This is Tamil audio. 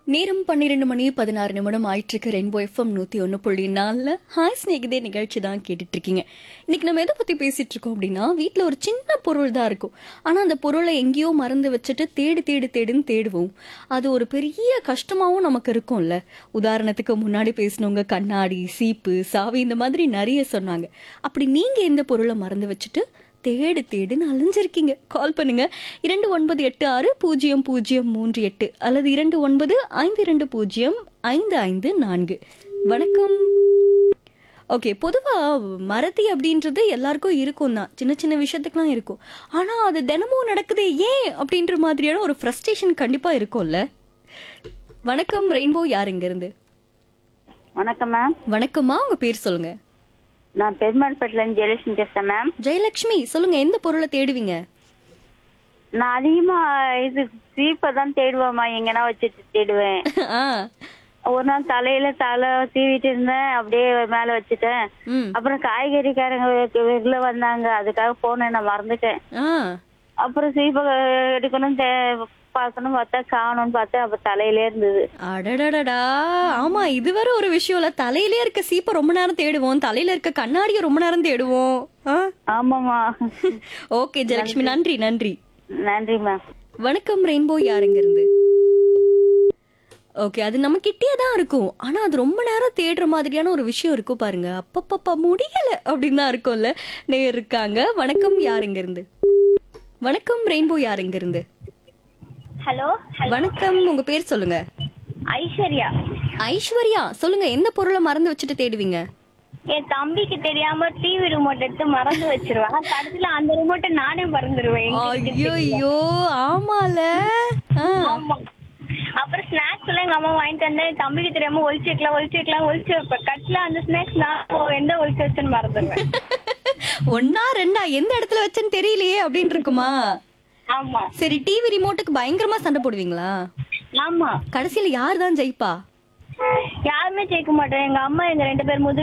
நேரம் பன்னிரெண்டு மணி பதினாறு நிமிடம் ஆயிட்டிருக்கு ரெயின்போ எஃப்எம் நூத்தி ஒன்று புள்ளி நாலில் ஹாய் ஸ்நேகிதே நிகழ்ச்சி தான் கேட்டுட்டு இருக்கீங்க இன்னைக்கு நம்ம எதை பத்தி பேசிட்டு இருக்கோம் அப்படின்னா வீட்டில் ஒரு சின்ன பொருள் தான் இருக்கும் ஆனா அந்த பொருளை எங்கேயோ மறந்து வச்சுட்டு தேடி தேடி தேடுன்னு தேடுவோம் அது ஒரு பெரிய கஷ்டமாவும் நமக்கு இருக்கும்ல உதாரணத்துக்கு முன்னாடி பேசினவங்க கண்ணாடி சீப்பு சாவி இந்த மாதிரி நிறைய சொன்னாங்க அப்படி நீங்க எந்த பொருளை மறந்து வச்சுட்டு தேடு தேடுன்னு அலைஞ்சிருக்கீங்க கால் பண்ணுங்க இரண்டு ஒன்பது எட்டு ஆறு பூஜ்ஜியம் பூஜ்ஜியம் மூன்று எட்டு அல்லது இரண்டு ஒன்பது ஐந்து இரண்டு பூஜ்ஜியம் ஐந்து ஐந்து நான்கு வணக்கம் ஓகே பொதுவா மறதி அப்படின்றது எல்லாருக்கும் இருக்கும் தான் சின்ன சின்ன விஷயத்துக்குலாம் இருக்கும் ஆனா அது தினமும் நடக்குதே ஏன் அப்படின்ற மாதிரியான ஒரு ஃப்ரஸ்ட்ரேஷன் கண்டிப்பா இருக்கும்ல வணக்கம் ரெயின்போ யார் இங்க இருந்து வணக்கம் மேம் வணக்கம்மா உங்க பேர் சொல்லுங்க நான் பெருமாள்பேட்டில இருந்து ஜெயலட்சுமி பேசுறேன் மேம் ஜெயலட்சுமி சொல்லுங்க எந்த பொருளை தேடுவீங்க நான் அதிகமா இது சீப்பை தான் தேடுவேம்மா எங்கன்னா வச்சுட்டு தேடுவேன் ஆ ஒரு நாள் தலையில தலை சீவிட்டு இருந்தேன் அப்படியே மேல வச்சுட்டேன் ம் அப்புறம் காய்கறிக்காரங்க வெ- வெளில வந்தாங்க அதுக்காக போனேன் நான் மறந்துட்டேன் ஆ அப்புறம் சீப்பை எடுக்கணும் தே- பார்க்கணும் பார்த்தா காணும்னு பார்த்தா அப்ப தலையிலே இருந்தது அடடடடா ஆமா இது வேற ஒரு விஷயம் இல்ல தலையிலே இருக்க சீப்பை ரொம்ப நேரம் தேடுவோம் தலையில இருக்க கண்ணாடியை ரொம்ப நேரம் தேடுவோம் ஆமாமா ஓகே ஜெயலட்சுமி நன்றி நன்றி நன்றி மேம் வணக்கம் ரெயின்போ யாருங்க இருந்து ஓகே அது நம்ம கிட்டே தான் இருக்கும் ஆனா அது ரொம்ப நேரம் தேடுற மாதிரியான ஒரு விஷயம் இருக்கும் பாருங்க அப்பப்பப்பா முடியல அப்படின்னு தான் இருக்கும்ல நேர் இருக்காங்க வணக்கம் யாருங்க இருந்து வணக்கம் ரெயின்போ யாருங்க இருந்து ஹலோ வணக்கம் உங்க பேர் சொல்லுங்க ஐஸ்வர்யா ஐஸ்வர்யா சொல்லுங்க எந்த பொருளை மறந்து வச்சுட்டு தேடுவீங்க என் தம்பிக்கு தெரியாம டிவி ரிமோட் எடுத்து மறந்து வச்சிருவேன் கடைசியில அந்த ரிமோட்டை நானே மறந்துடுவேன் ஐயோ ஆமால ஆ. ஆமா அப்புறம் ஸ்நாக்ஸ் எல்லாம் எங்க அம்மா வாங்கிட்டு வந்து என் தம்பிக்கு தெரியாம ஒளிச்சு வைக்கலாம் ஒளிச்சு வைக்கலாம் ஒளிச்சு வைப்பேன் கட்டில அந்த ஸ்நாக்ஸ் நான் எந்த ஒளிச்சு வச்சுன்னு மறந்துடுவேன் ஒன்னா ரெண்டா எந்த இடத்துல வச்சேன்னு தெரியலையே அப்படின்னு இருக்குமா ஆமா சரி டிவி ரிமோட்டுக்கு பயங்கரமா சண்டை போடுவீங்களா ஆமா கடைசியில யார் தான் ஜெயிப்பா யாருமே ஜெயிக்க மாட்டோம் எங்க அம்மா எங்க ரெண்டு பேர் முது